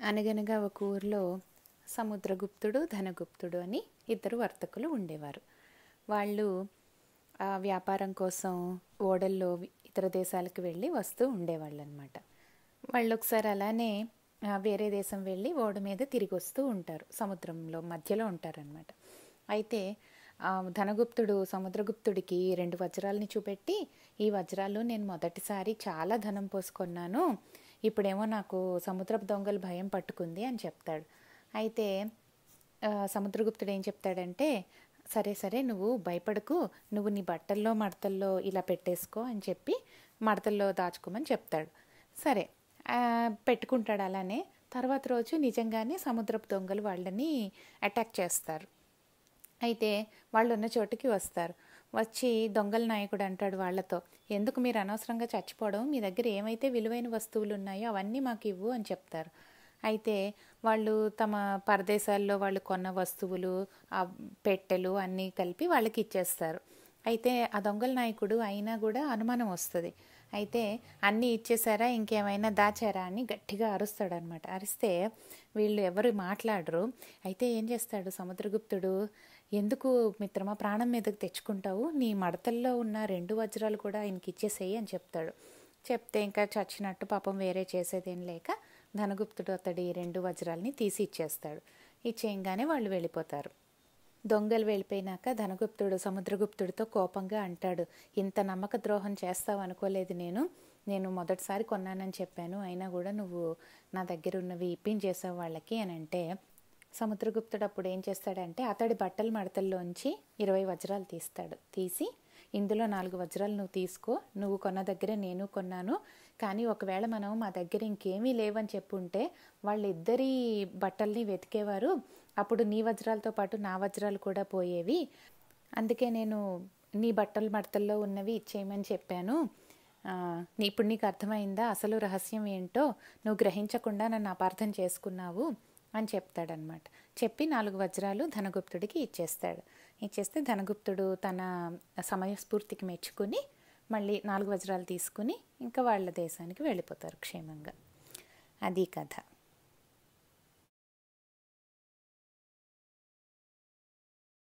అనగనగా ఒక ఊరిలో సముద్రగుప్తుడు ధనగుప్తుడు అని ఇద్దరు వర్తకులు ఉండేవారు వాళ్ళు ఆ వ్యాపారం కోసం ఓడల్లో ఇతర దేశాలకు వెళ్ళి వస్తూ ఉండేవాళ్ళు అనమాట వాళ్ళు ఒకసారి అలానే ఆ, వేరే దేశం వెళ్ళి ఓడ మీద తిరిగి వస్తూ ఉంటారు సముద్రంలో మధ్యలో ఉంటారనమాట అయితే ఆ, ధనగుప్తుడు సముద్రగుప్తుడికి రెండు వజ్రాలని చూపెట్టి ఈ వజ్రాలు నేను మొదటిసారి చాలా ధనం పోసుకున్నాను ఇప్పుడేమో నాకు సముద్రపు దొంగలు భయం పట్టుకుంది అని చెప్తాడు అయితే ఆ, సముద్రగుప్తుడు ఏం చెప్తాడంటే సరే సరే నువ్వు భయపడకు నువ్వు నీ బట్టల్లో మడతల్లో ఇలా పెట్టేసుకో అని చెప్పి మడతల్లో దాచుకోమని చెప్తాడు సరే ఆ, పెట్టుకుంటాడు అలానే తర్వాత రోజు నిజంగానే సముద్రపు దొంగలు వాళ్ళని అటాక్ చేస్తారు అయితే వాళ్ళు ఉన్న చోటుకి వస్తారు వచ్చి దొంగల నాయకుడు అంటాడు వాళ్ళతో ఎందుకు మీరు అనవసరంగా చచ్చిపోవడం మీ దగ్గర ఏమైతే విలువైన వస్తువులు ఉన్నాయో అవన్నీ మాకు ఇవ్వు అని చెప్తారు అయితే వాళ్ళు తమ పరదేశాల్లో వాళ్ళు కొన్న వస్తువులు ఆ పెట్టెలు అన్నీ కలిపి వాళ్ళకి ఇచ్చేస్తారు అయితే ఆ దొంగల నాయకుడు అయినా కూడా అనుమానం వస్తుంది అయితే అన్నీ ఇచ్చేసారా ఇంకేమైనా దాచారా అని గట్టిగా అరుస్తాడు అనమాట అరిస్తే వీళ్ళు ఎవరు మాట్లాడరు అయితే ఏం చేస్తాడు సముద్రగుప్తుడు ఎందుకు మిత్రమా ప్రాణం మీదకి తెచ్చుకుంటావు నీ మడతల్లో ఉన్న రెండు వజ్రాలు కూడా ఆయనకి ఇచ్చేసేయి అని చెప్తాడు చెప్తే ఇంకా చచ్చినట్టు పాపం వేరే చేసేదేం లేక ధనగుప్తుడు అతడి రెండు వజ్రాలని తీసి ఇచ్చేస్తాడు ఇచ్చేయంగానే వాళ్ళు వెళ్ళిపోతారు దొంగలు వెళ్ళిపోయినాక ధనగుప్తుడు సముద్రగుప్తుడితో కోపంగా అంటాడు ఇంత నమ్మక ద్రోహం చేస్తావు అనుకోలేదు నేను నేను మొదటిసారి కొన్నానని చెప్పాను అయినా కూడా నువ్వు నా దగ్గర ఉన్నవి ఇప్పించేసావు వాళ్ళకి అని అంటే సముద్రగుప్తుడు అప్పుడు ఏం చేస్తాడంటే అతడి బట్టల మడతల్లోంచి ఇరవై వజ్రాలు తీస్తాడు తీసి ఇందులో నాలుగు వజ్రాలు నువ్వు తీసుకో నువ్వు కొన్న దగ్గరే నేను కొన్నాను కానీ ఒకవేళ మనం మా దగ్గర ఇంకేమీ లేవని చెప్పుంటే వాళ్ళిద్దరి బట్టల్ని వెతికేవారు అప్పుడు నీ వజ్రాలతో పాటు నా వజ్రాలు కూడా పోయేవి అందుకే నేను నీ బట్టల మడతల్లో ఉన్నవి ఇచ్చేయమని చెప్పాను ఆ, నీ ఇప్పుడు నీకు అర్థమైందా అసలు రహస్యం ఏంటో నువ్వు గ్రహించకుండా నన్ను అపార్థం చేసుకున్నావు అని చెప్తాడనమాట చెప్పి నాలుగు వజ్రాలు ధనగుప్తుడికి ఇచ్చేస్తాడు ఇచ్చేస్తే ధనగుప్తుడు తన సమయస్ఫూర్తికి మెచ్చుకుని మళ్ళీ నాలుగు వజ్రాలు తీసుకుని ఇంకా వాళ్ళ దేశానికి వెళ్ళిపోతారు క్షేమంగా అది కథ